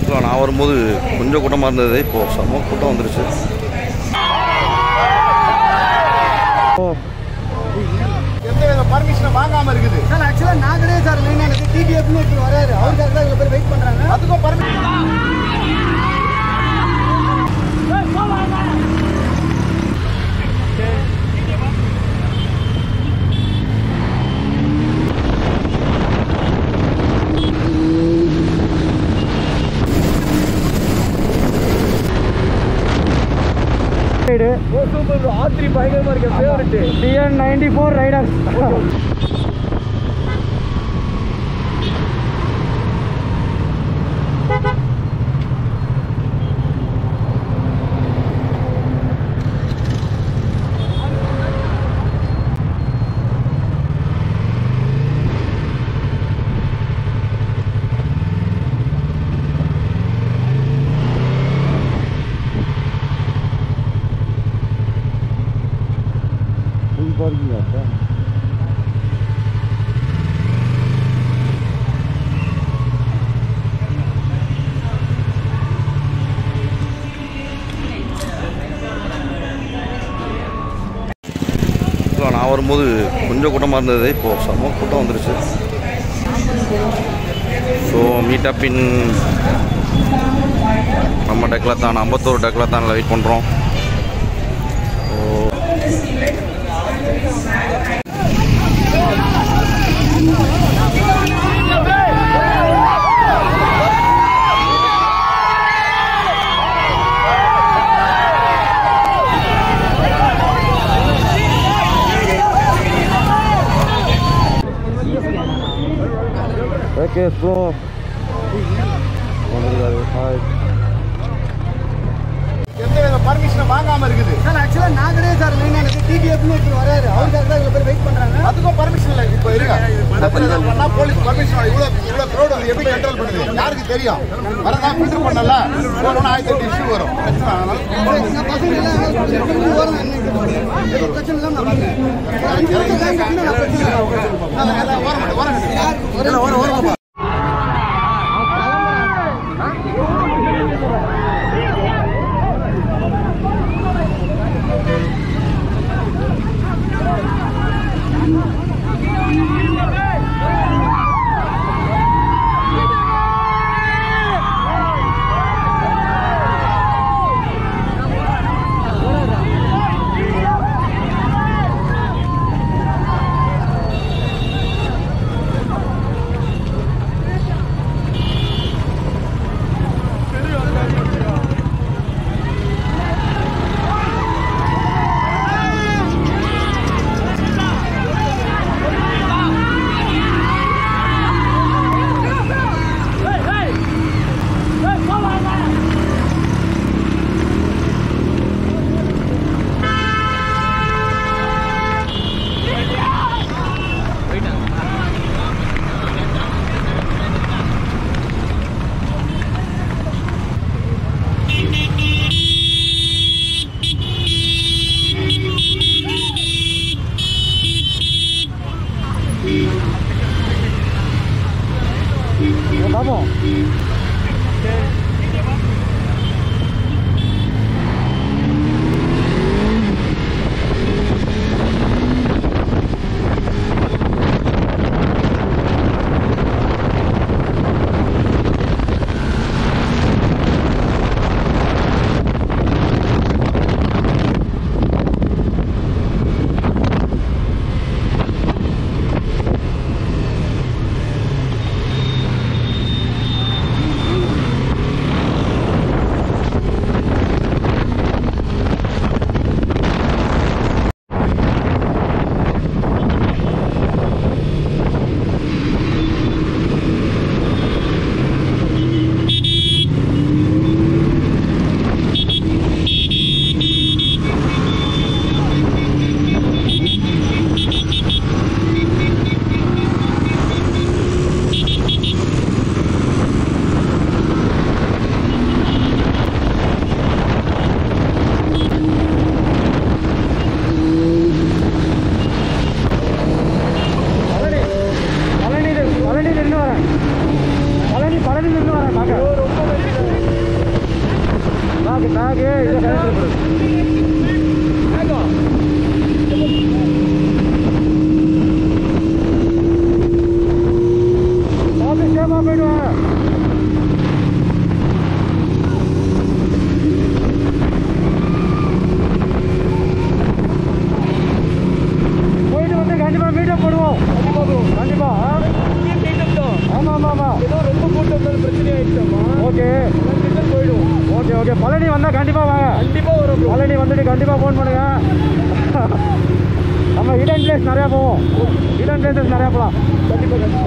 இல்லை நான் வரும்போது கொஞ்சம் கூட்டமாக இருந்தது இப்போது செம்ம கூட்டம் வந்துருச்சு எந்த வித பர்மிஷனை வாங்காம இருக்குது சார் ஆக்சுவலாக நான் கிடையாது சார் மெயினானது டிடிஎஃப்னு ஒருத்தர் வராரு அவருக்காக தான் இவ்வளோ பேர் வெயிட் பண்ணுறாங்க அதுக்கும் permission TN ninety four rider இல்லை நான் வரும்போது கொஞ்சம் கூட்டமாக இருந்தது இப்போது செம்ம கூட்டம் வந்துருச்சு ஸோ மீட்டப் இன் நம்ம டெக்லத்தான் ஐம்பத்தோரு டெக்லத்தானில் வெயிட் பண்ணுறோம் ஸோ ஓகே ப்ரோ ஹாய் எந்த வித பர்மிஷனை வாங்காம இருக்குது சார் ஆக்சுவலாக நான் கிடையாது சார் மெயினானது டிடிஎஃப்னு ஒருத்தர் வராரு அவருக்காக தான் இவ்வளோ பேர் வெயிட் பண்ணுறாங்க அதுக்கும் பர்மிஷன் இல்லை இப்போ இருங்க தப்பு பண்ணா போலீஸ் பர்மிஷன் இவ்வளோ இவ்வளோ க்ரௌட் வந்து எப்படி கண்ட்ரோல் பண்ணுது யாருக்கு தெரியும் வரதான் ஃபில்டர் பண்ணல போனோம்னா ஆயிரத்தி எட்டு இஷ்யூ வரும் அதனால பசங்க எல்லாம் ஒரு வாரம் என்ன பிரச்சனை இல்லாமல் நான் வரேன் ஒரு அஞ்சு நிமிஷம் தான் இருக்குன்னு நான் பிரச்சனை இல்லை. எல்லாம் ஓரம் கட்டு, ஓரம் கட்டு. யார் ஒரு எல்லாம் ஓரம், ஓரமா போ. பழனி பழனி நின்று வரேன் பழனி பழனி நின்று வரேன் பார்க்க டாக் டாக் இதை கனெக்ட் ஆஃபீஸ் சேஃபாக போயிடுவாங்க போயிட்டு வந்து கண்டிப்பாக மீட்டை போடுவோம் கண்டிப்பா ஆமாம் ஆமாம் ஆமாம் ஏதோ ரொம்ப கூட்டம் பிரச்சனை ஆயிடுச்சாமா ஓகே போயிடும் ஓகே ஓகே பழனி வந்தால் கண்டிப்பாக வாங்க கண்டிப்பா வரும் bro. பழனி வந்துட்டு கண்டிப்பாக ஃபோன் பண்ணுங்க நம்ம இடன் பிளேஸ் நிறையா போவோம் இடன் பிளேசஸ் நிறையா போகலாம் கண்டிப்பா கண்டிப்பா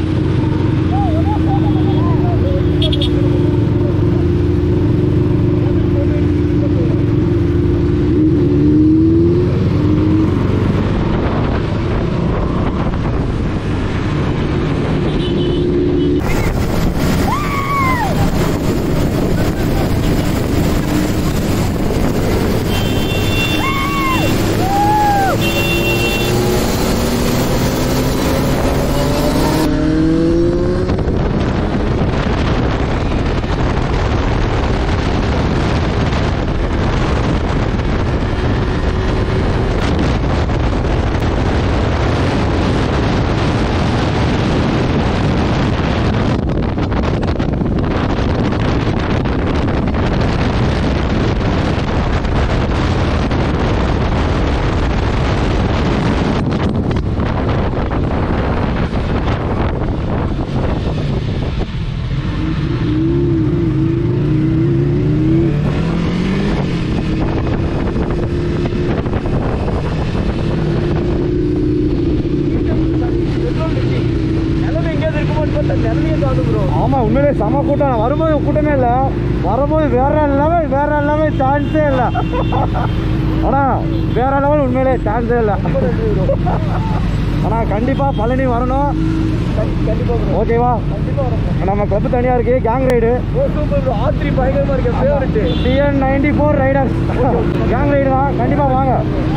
நிலைமை எங்கேயாவது இருக்குமான்னு பார்த்தா நிலைமையே காணும் ப்ரோ ஆமாம் உண்மையிலே செம கூட்டம் நான் வரும்போது கூட்டமே இல்லை வரும்போது வேற லெவல் வேற லெவல் சான்ஸே இல்லை ஆனால் வேற லெவல் உண்மையிலே சான்ஸே இல்லை ஆனால் கண்டிப்பாக பழனி வரணும் கண்டிப்பா ப்ரோ ஓகேவா கண்டிப்பா வரும் நம்ம கிளப் தனியாக இருக்குது gang ride oh super bro ஆத்ரி பயங்கரமா இருக்கு favourite TN ninety four riders gang ride தான் கண்டிப்பாக வாங்க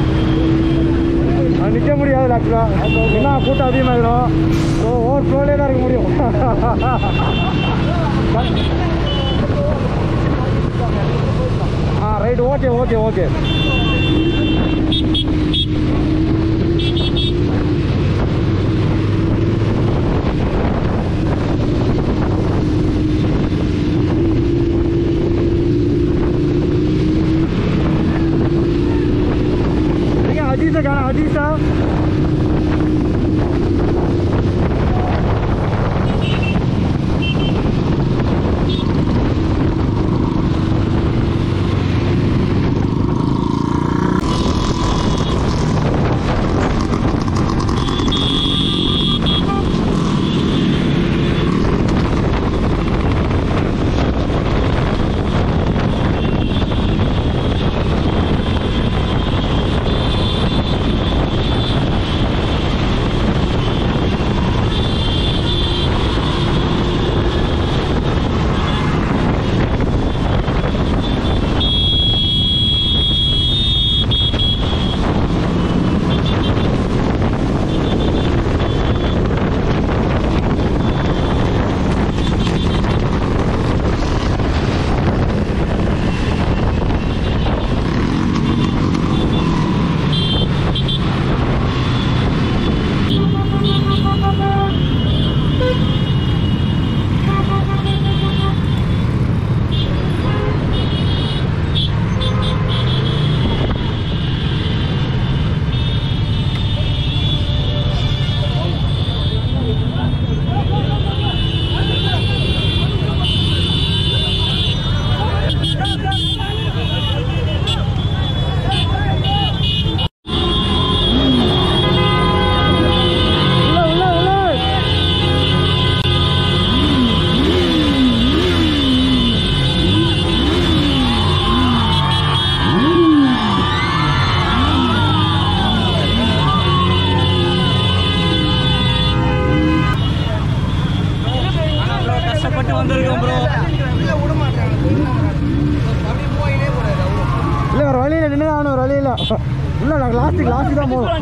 அது நிற்க முடியாது ஆக்சுவலாக என்ன கூட்டம் அதிகமாகிடும் ஸோ ஓவர் ஃப்ளோலே தான் இருக்க முடியும் ஆ ரைட் ஓகே ஓகே ஓகே நீங்கள் அஜீஸை காண அஜீஸா கஷ்டப்பட்டு வந்திருக்கோம் ப்ரோ இல்லை வேறு வழியில் நின்று ஆகணும் வேறு வழியில் இல்லை நாங்கள் லாஸ்ட்டுக்கு லாஸ்ட்டுக்கு தான் போகணும்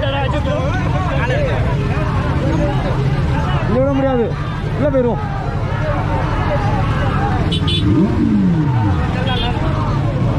இங்கே விட முடியாது இல்லை போயிடுவோம்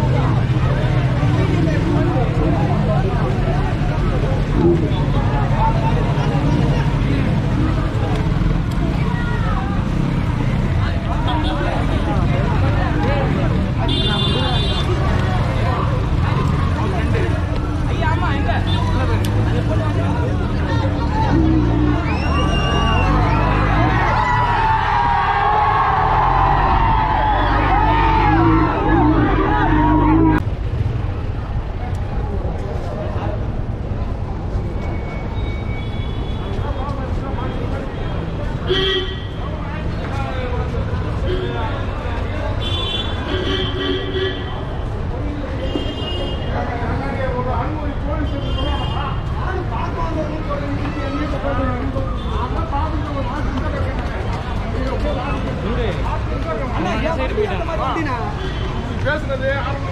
சைடு போயிட்டாங்க பேசுனது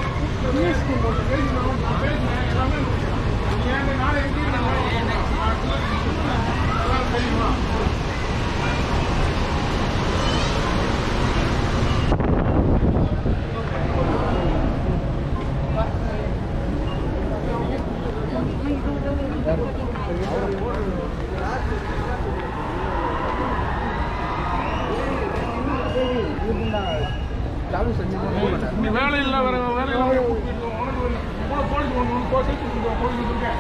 நீ வேலை இல்லை வேற வேலை இல்லை உனக்கு கூட போலீஸ் ஒன்று போலீஸ் போலீஸ் இருக்கேன்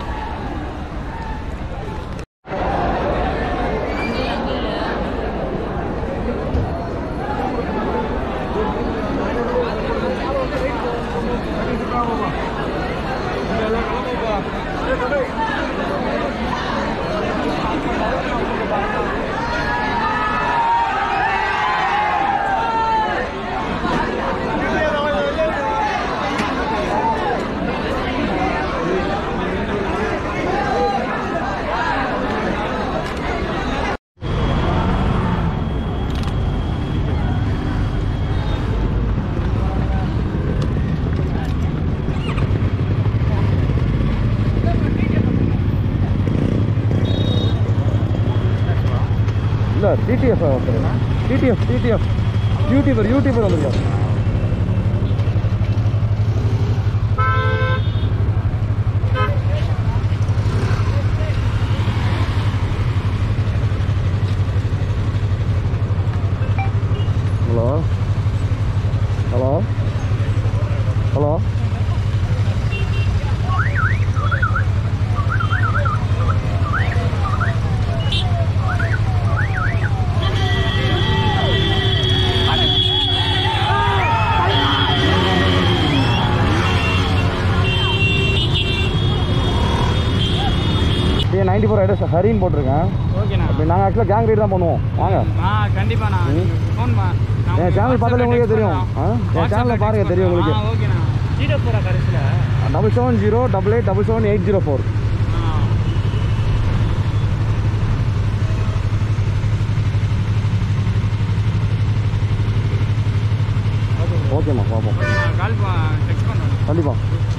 இல்லை டிடிஎஃப் ஒருத்தர் டிடிஎஃப் டிடிஎஃப் யூடியூபர் யூடியூபர் வந்திருக்காரு hello hello hello A ninety four address ஹரின்னு போட்டிருக்கேன் ஓகேண்ணா அப்படி நாங்கள் ஆக்சுவலாக கேங் ரைட் தான் பண்ணுவோம் வாங்க ஆ கண்டிப்பா நான் ம். ஃபோன் என் சேனல் பார்த்தாலே உங்களுக்கே தெரியும் ஆ என் சேனலில் பாருங்க தெரியும் உங்களுக்கு ஓகேண்ணா ஜீரோ போகிறா கடைசியில் double seven zero double eight double seven eight zero four ஓகேம்மா பார்ப்போம் கால் டெக்ஸ்ட் பண்ணுறேன் கண்டிப்பாக